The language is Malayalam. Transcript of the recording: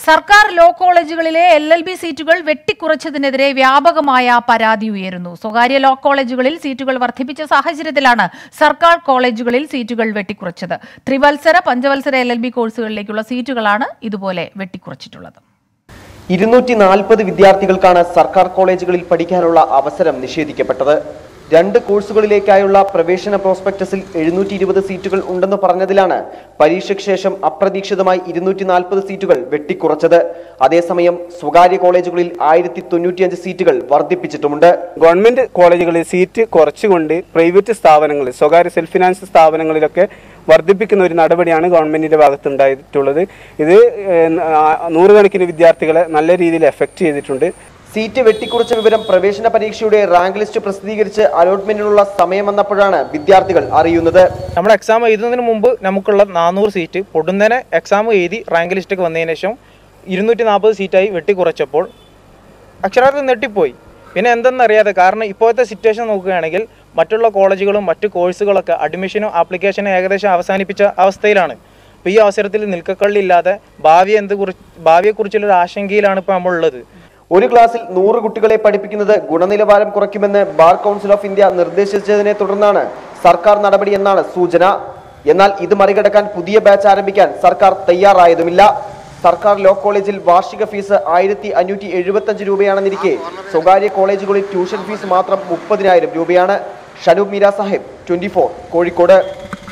സർക്കാർ ലോ കോളേജുകളിലെ എൽ എൽ ബി സീറ്റുകൾ വെട്ടിക്കുറച്ചതിനെതിരെ വ്യാപകമായ പരാതി ഉയരുന്നു സ്വകാര്യ ലോ കോളേജുകളിൽ സീറ്റുകൾ വർദ്ധിപ്പിച്ച സാഹചര്യത്തിലാണ് സർക്കാർ കോളേജുകളിൽ സീറ്റുകൾ വെട്ടിക്കുറച്ചത് ത്രിവത്സര പഞ്ചവത്സര എൽ എൽ ബി കോഴ്സുകളിലേക്കുള്ള സീറ്റുകളാണ് ഇതുപോലെ വെട്ടിക്കുറച്ചിട്ടുള്ളത് ഇരുന്നൂറ്റി നാൽപ്പത് വിദ്യാർത്ഥികൾക്കാണ് സർക്കാർ കോളേജുകളിൽ പഠിക്കാനുള്ള അവസരം നിഷേധിക്കപ്പെട്ടത് രണ്ട് കോഴ്സുകളിലേക്കായുള്ള പ്രവേശന പ്രോസ്പെക്ടസിൽ എഴുന്നൂറ്റി ഇരുപത് സീറ്റുകൾ ഉണ്ടെന്ന് പറഞ്ഞതിലാണ് പരീക്ഷയ്ക്ക് ശേഷം അപ്രതീക്ഷിതമായി ഇരുന്നൂറ്റി നാൽപ്പത് സീറ്റുകൾ വെട്ടിക്കുറച്ചത് അതേസമയം സ്വകാര്യ കോളേജുകളിൽ ആയിരത്തി തൊണ്ണൂറ്റിയഞ്ച് സീറ്റുകൾ വർദ്ധിപ്പിച്ചിട്ടുമുണ്ട് ഗവൺമെന്റ് കോളേജുകളിൽ സീറ്റ് കുറച്ചുകൊണ്ട് പ്രൈവറ്റ് സ്ഥാപനങ്ങളിൽ സ്വകാര്യ സെൽഫ് ഫിനാൻസ് സ്ഥാപനങ്ങളിലൊക്കെ വർദ്ധിപ്പിക്കുന്ന ഒരു നടപടിയാണ് ഗവൺമെന്റിന്റെ ഭാഗത്തുണ്ടായിട്ടുള്ളത് ഇത് ഏഹ്, ആ, നൂറുകണക്കിന് വിദ്യാർത്ഥികളെ നല്ല രീതിയിൽ എഫക്റ്റ് ചെയ്തിട്ടുണ്ട് സീറ്റ് വെട്ടിക്കുറച്ച വിവരം പ്രവേശന പരീക്ഷയുടെ റാങ്ക് ലിസ്റ്റ് പ്രസിദ്ധീകരിച്ച് അലോട്ട്മെന്റിനുള്ള സമയം വന്നപ്പോഴാണ് വിദ്യാർത്ഥികൾ അറിയുന്നത് നമ്മൾ എക്സാം എഴുതുന്നതിന് മുമ്പ് നമുക്കുള്ള നാനൂറ് സീറ്റ് പൊടുന്നനെ എക്സാം എഴുതി റാങ്ക് ലിസ്റ്റൊക്കെ വന്നതിന് ശേഷം ഇരുന്നൂറ്റി നാൽപ്പത് സീറ്റായി വെട്ടിക്കുറച്ചപ്പോൾ അക്ഷരാർത്ഥം നെട്ടിപ്പോയി പിന്നെ എന്തെന്നറിയാതെ കാരണം ഇപ്പോഴത്തെ സിറ്റുവേഷൻ നോക്കുകയാണെങ്കിൽ മറ്റുള്ള കോളേജുകളും മറ്റു കോഴ്സുകളൊക്കെ അഡ്മിഷനും ആപ്ലിക്കേഷനും ഏകദേശം അവസാനിപ്പിച്ച അവസ്ഥയിലാണ് അപ്പോൾ ഈ അവസരത്തിൽ നിൽക്കക്കള്ളില്ലാതെ ഭാവി എന്ത് കുറി ഭാവിയെക്കുറിച്ചുള്ളൊരു ആശങ്കയിലാണ് ഇപ്പോൾ നമ്മളുള്ളത് ഒരു ക്ലാസ്സിൽ നൂറ് കുട്ടികളെ പഠിപ്പിക്കുന്നത് ഗുണനിലവാരം കുറയ്ക്കുമെന്ന് ബാർ കൗൺസിൽ ഓഫ് ഇന്ത്യ നിർദ്ദേശിച്ചതിനെ തുടർന്നാണ് സർക്കാർ നടപടി എന്നാണ് സൂചന എന്നാൽ ഇത് മറികടക്കാൻ പുതിയ ബാച്ച് ആരംഭിക്കാൻ സർക്കാർ തയ്യാറായതുമില്ല സർക്കാർ ലോ കോളേജിൽ വാർഷിക ഫീസ് ആയിരത്തി അഞ്ഞൂറ്റി എഴുപത്തഞ്ച് രൂപയാണെന്നിരിക്കെ സ്വകാര്യ കോളേജുകളിൽ ട്യൂഷൻ ഫീസ് മാത്രം മുപ്പതിനായിരം രൂപയാണ് ഷനൂബ് മീര സാഹിബ് ട്വന്റി കോഴിക്കോട്